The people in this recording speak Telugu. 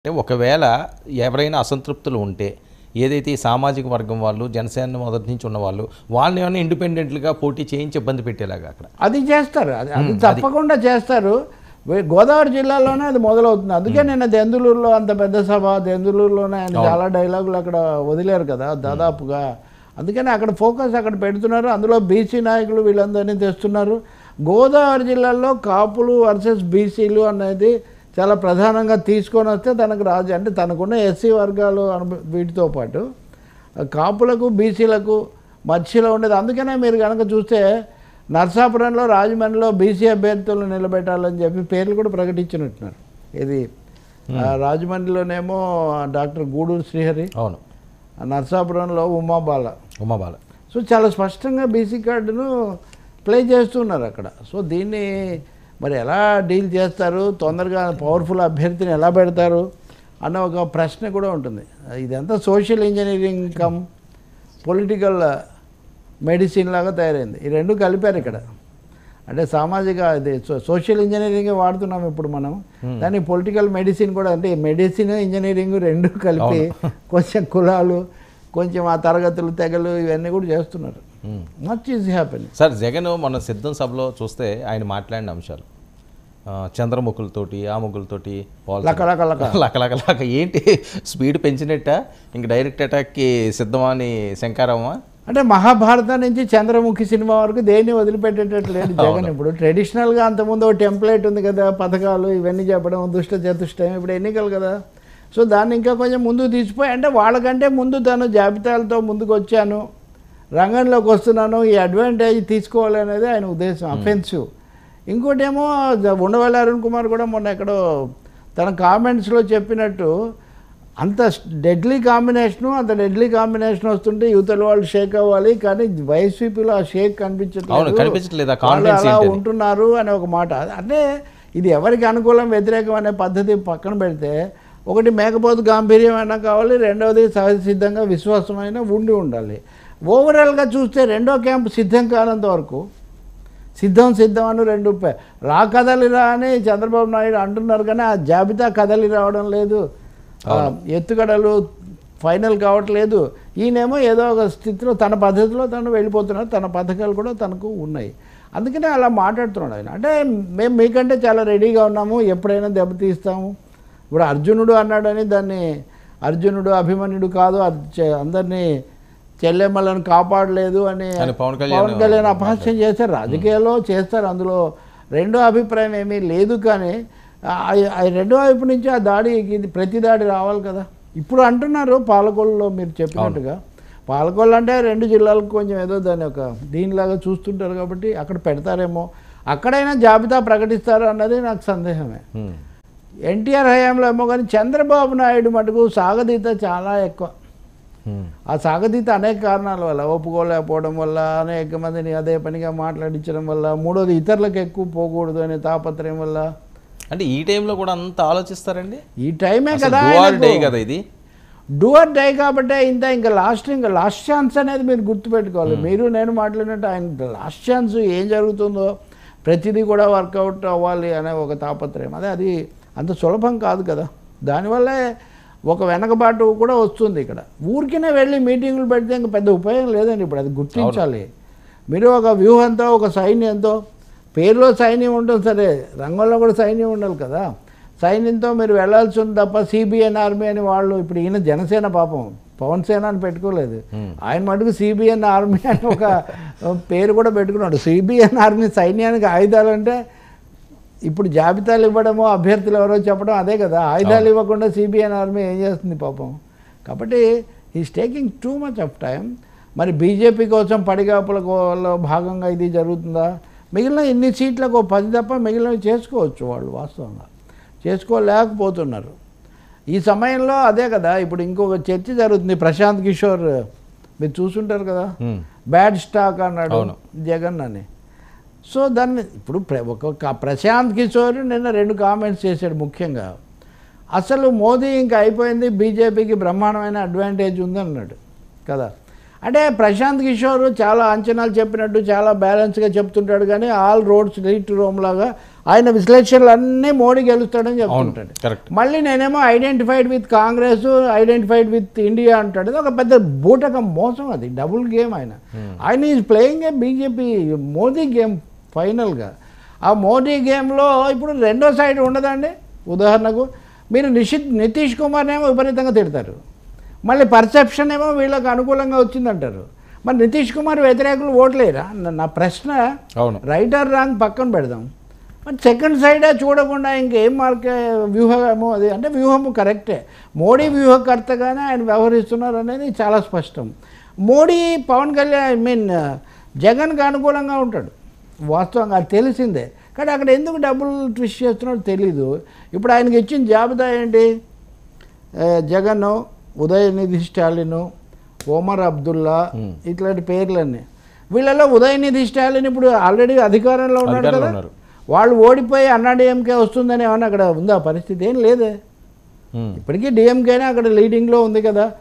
అంటే ఒకవేళ ఎవరైనా అసంతృప్తులు ఉంటే ఏదైతే ఈ సామాజిక వర్గం వాళ్ళు జనసేన మొదటి నుంచి ఉన్న వాళ్ళు వాళ్ళని ఏమైనా ఇండిపెండెంట్గా పోటీ చేయించి ఇబ్బంది పెట్టేలాగా అక్కడ అది చేస్తారు అది అది తప్పకుండా చేస్తారు వే- గోదావరి జిల్లాలోనే అది మొదలవుతుంది అందుకే నిన్న దెందులూరులో అంత పెద్ద సభ దెందులూరులోనే ఆయన చాలా డైలాగులు అక్కడ వదిలేరు కదా దాదాపుగా అందుకని అక్కడ ఫోకస్ అక్కడ పెడుతున్నారు అందులో బీసీ నాయకులు వీళ్ళందరినీ తెస్తున్నారు గోదావరి జిల్లాలో కాపులు వర్సెస్ బీసీలు అనేది చాలా ప్రధానంగా తీసుకొని వస్తే తనకు రాజు అంటే తనకున్న ఎస్సీ వర్గాలు అనుభ వీటితో పాటు కాపులకు బీసీలకు మధ్యలో ఉండేది అందుకనే మీరు కనుక చూస్తే నర్సాపురంలో రాజమండ్రిలో బీసీ అభ్యర్థులను నిలబెట్టాలని చెప్పి పేర్లు కూడా ప్రకటించినట్టున్నారు ఇది ఆ, రాజమండ్రిలోనేమో డాక్టర్ గూడూరు శ్రీహరి అవును ఆ నర్సాపురంలో ఉమాబాల ఉమాబాల సో చాలా స్పష్టంగా బీసీ కార్డును ప్లే చేస్తున్నారు అక్కడ సో దీన్ని మరి ఎలా డీల్ చేస్తారు తొందరగా పవర్ఫుల్ అభ్యర్థిని ఎలా పెడతారు అన్న ఒక ప్రశ్న కూడా ఉంటుంది ఇదంతా social engineering cum political medicine లాగా తయారైంది ఈ రెండు కలిపారు ఇక్కడ అంటే సామాజిక ఇది సో- సోషల్ ఇంజనీరింగ్ వాడుతున్నాం ఇప్పుడు మనం దాన్ని పొలిటికల్ మెడిసిన్ కూడా అంటే మెడిసిన్ ఇంజనీరింగ్ రెండు కలిపి కొంచెం కులాలు కొంచెం ఆ తరగతులు తెగలు ఇవన్నీ కూడా చేస్తున్నారు మ్మ్. Much is happen sir Jagan మన సిద్ధం సభలో చూస్తే ఆయన మాట్లాడిన అంశాలు ఆ, చంద్రముఖులతోటి ఆ ముగ్గులతోటి పోల్చడం. లక లక లక. లక లక లక ఏంటి స్పీడ్ పెంచినట్ట ఇంక డైరెక్ట్ అటాక్కి సిద్ధమా అని శంకారమా అంటే మహాభారతం నుంచి చంద్రముఖి సినిమా వరకు దేన్ని వదిలిపెట్టేటట్టు లేదు జగన్ ఇప్పుడు ట్రెడిషనల్గా అంతకుముందు ఒక టెంప్లెట్ ఉంది కదా పథకాలు ఇవన్నీ చెప్పడం దుష్ట చతుష్టయం ఇప్పుడు ఎన్నికలు కదా సో దాన్ని ఇంకా కొంచెం ముందుకు తీసిపోయి అంటే వాళ్ళకంటే ముందు తను జాబితాలతో ముందుకు వచ్చాను రంగంలోకి వస్తున్నాను ఈ అడ్వాంటేజ్ తీసుకోవాలి అనేది ఆయన ఉద్దేశం అఫెన్సివ్ ఇంకోటేమో జ- ఉండవల్లి అరుణ్ కుమార్ కూడా మొన్న ఎక్కడో తన కామెంట్స్లో చెప్పినట్టు అంత డెడ్లీ కాంబినేషను అంత డెడ్లీ కాంబినేషన్ వస్తుంటే యువతల వాళ్ళు షేక్ అవ్వాలి కానీ వైసీపీలో ఆ షేక్ కనిపించట్లేదు అవును, కనిపించట్లేదు. ఆ వాళ్ళు confidence అలా ఏంటని. ఉంటున్నారు అనే ఒక మాట అంటే ఇది ఎవరికి అనుకూలం వ్యతిరేకం అనే పద్ధతి పక్కన పెడితే ఒకటి మేకపోతు గాంభీర్యమైనా కావాలి రెండవది సహజ సిద్ధంగా విశ్వాసమైన ఉండి ఉండాలి ఓవరాల్గా చూస్తే రెండో క్యాంప్ సిద్ధం కానంత వరకు సిద్ధం సిద్ధం అని రెండు పే- రా కదలిరా అని చంద్రబాబు నాయుడు అంటున్నారు కానీ ఆ జాబితా కదలి రావడం లేదు ఆ, ఎత్తుగడలు ఫైనల్ కావట్లేదు ఈయనేమో ఏదో ఒక స్థితిలో తన పద్ధతిలో తను వెళ్ళిపోతున్నారు తన పథకాలు కూడా తనకు ఉన్నాయి అందుకనే అలా మాట్లాడుతున్నాడు ఆయన అంటే మేము మీకంటే చాలా రెడీగా ఉన్నాము ఎప్పుడైనా దెబ్బతీస్తాము ఇప్పుడు అర్జునుడు అన్నాడని దాన్ని అర్జునుడు అభిమన్యుడు కాదు అది చే- అందరినీ చెల్లెమ్మలను కాపాడలేదు అని అని పవన్ కళ్యాణ్ పవన్ కళ్యాణ్ అపహాస్యం చేస్తారు రాజకీయాల్లో చేస్తారు అందులో రెండో అభిప్రాయం ఏమీ లేదు కానీ ఆ- ఆ రెండో వైపు నుంచి ఆ దాడి ఇది ప్రతి దాడి రావాలి కదా ఇప్పుడు అంటున్నారు పాలకొల్లులో మీరు చెప్పినట్టుగా పాలకొల్లు అంటే రెండు జిల్లాలకు కొంచెం ఏదో దాని ఒక దీనిలాగా చూస్తుంటారు కాబట్టి అక్కడ పెడతారేమో అక్కడైనా జాబితా ప్రకటిస్తారు అన్నది నాకు సందేహమే మ్మ్. ఎన్టీఆర్ హయాంలో ఏమో కానీ చంద్రబాబు నాయుడు మటుకు సాగదీత చాలా ఎక్కువ మ్మ్. ఆ సాగతీత అనేక కారణాల వల్ల ఒప్పుకోలేకపోవడం వల్ల అనేక మందిని అదే పనిగా మాట్లాడించడం వల్ల మూడోది ఇతరులకు ఎక్కువ పోకూడదు అనే తాపత్రయం వల్ల అంటే ఈ టైంలో కూడా అంత ఆలోచిస్తారండి ఈ టైమే అసలు కదా do or die కదా ఇది డూఆర్ డై కాబట్టి ఇంత ఇంకా లాస్ట్ ఇంకా లాస్ట్ ఛాన్స్ అనేది మీరు గుర్తుపెట్టుకోవాలి మీరు నేను మాట్లాడినట్టు ఆయన లాస్ట్ ఛాన్స్ ఏం జరుగుతుందో ప్రతిదీ కూడా వర్కౌట్ అవ్వాలి అనే ఒక తాపత్రయం అదే అది అంత సులభం కాదు కదా దానివల్లే ఒక వెనకబాటు కూడా వస్తుంది ఇక్కడ ఊరికినే వెళ్ళి మీటింగులు పెడితే ఇంకా పెద్ద ఉపయోగం లేదండి ఇప్పుడు అది గుర్తించాలి మీరు ఒక వ్యూహంతో ఒక సైన్యంతో పేరులో సైన్యం ఉంటుంది సరే రంగంలో కూడా సైన్యం ఉండాలి కదా సైన్యంతో మీరు వెళ్ళాల్సి ఉంది తప్ప సిబిఎన్ ఆర్మీ అని వాళ్ళు ఇప్పుడు ఈయన జనసేన పాపం పవన్ సేన అని పెట్టుకోలేదు ఆయన మటుకు సిబిఎన్ ఆర్మీ అని ఒక పేరు కూడా పెట్టుకున్నాడు సిబిఎన్ ఆర్మీ సైన్యానికి ఆయుధాలు అంటే ఇప్పుడు జాబితాలు ఇవ్వడమో అభ్యర్థులు ఎవరో చెప్పడం అదే కదా ఆయుధాలు ఇవ్వకుండా సిబిఎన్ ఆర్మీ ఏం చేస్తుంది పాపం కాబట్టి is taking too much of time మరి బీజేపీ కోసం పడిగాపుల కోలో భాగంగా ఇది జరుగుతుందా మిగిలిన ఇన్ని సీట్లకు ఓ పది తప్ప మిగిలినవి చేసుకోవచ్చు వాళ్ళు వాస్తవంగా చేసుకోలేకపోతున్నారు ఈ సమయంలో అదే కదా ఇప్పుడు ఇంకొక చర్చ జరుగుతుంది ప్రశాంత్ కిషోర్ మీరు చూసుంటారు కదా మ్మ్. బ్యాడ్ స్టాక్ అన్నాడు అవును. జగన్ అని సో దాన్ని ఇప్పుడు ప్ర- ఒక క- ప్రశాంత్ కిషోర్ నిన్న రెండు కామెంట్స్ చేశాడు ముఖ్యంగా అసలు మోదీ ఇంకా అయిపోయింది బీజేపీకి బ్రహ్మాండమైన అడ్వాంటేజ్ ఉంది అన్నాడు కదా అంటే ప్రశాంత్ కిషోర్ చాలా అంచనాలు చెప్పినట్టు చాలా బ్యాలెన్స్గా చెప్తుంటాడు కానీ all roads lead to Rome లాగా ఆయన విశ్లేషణలు అన్నీ మోడీ గెలుస్తాడని చెప్తుంటాడు కరెక్ట్ మళ్ళీ నేనేమో identified with Congress identified with India అంటాడు ఇది ఒక పెద్ద బూటకం మోసం అది డబుల్ గేమ్ ఆయన ఆయన is playing a BJP Modi game ఫైనల్గా ఆ మోదీ గేమ్లో ఇప్పుడు రెండో సైడ్ ఉండదండి ఉదాహరణకు మీరు నిషిత్ నితీష్ కుమార్నేమో విపరీతంగా తిడతారు మళ్ళీ పర్సెప్షన్ ఏమో వీళ్ళకి అనుకూలంగా వచ్చిందంటారు మరి నితీష్ కుమార్ వ్యతిరేకులు ఓట్లేరా నా- నా ప్రశ్న అవును రైట్ ఆర్ రాంగ్ పక్కన పెడదాం మరి సెకండ్ సైడే చూడకుండా ఇంకేం మార్క వ్యూహము అది అంటే వ్యూహము కరెక్టే మోడీ వ్యూహకర్తగానే ఆయన వ్యవహరిస్తున్నారు అనేది చాలా స్పష్టం మోడీ పవన్ కళ్యాణ్ ఐ మీన్ జగన్కి అనుకూలంగా ఉంటాడు వాస్తవంగా అది తెలిసిందే కానీ అక్కడ ఎందుకు డబ్బులు ట్విస్ట్ చేస్తున్నాడో తెలీదు ఇప్పుడు ఆయనకి ఇచ్చిన జాబితా ఏంటి ఏ, జగన్ ఉదయనిధి స్టాలిన్ ఓమర్ అబ్దుల్లా ఇట్లాంటి పేర్లన్నీ వీళ్ళలో ఉదయనిధి స్టాలిన్ ఇప్పుడు ఆల్రెడీ అధికారంలో ఉన్నాడు అధికారంలో కదా ఉన్నారు. వాళ్ళు ఓడిపోయి అన్నాడీఎంకే వస్తుందని ఏమన్నా అక్కడ ఉందా పరిస్థితి ఏం లేదే ఉమ్. ఇప్పటికీ డిఎంకేనే అక్కడ లీడింగ్లో ఉంది కదా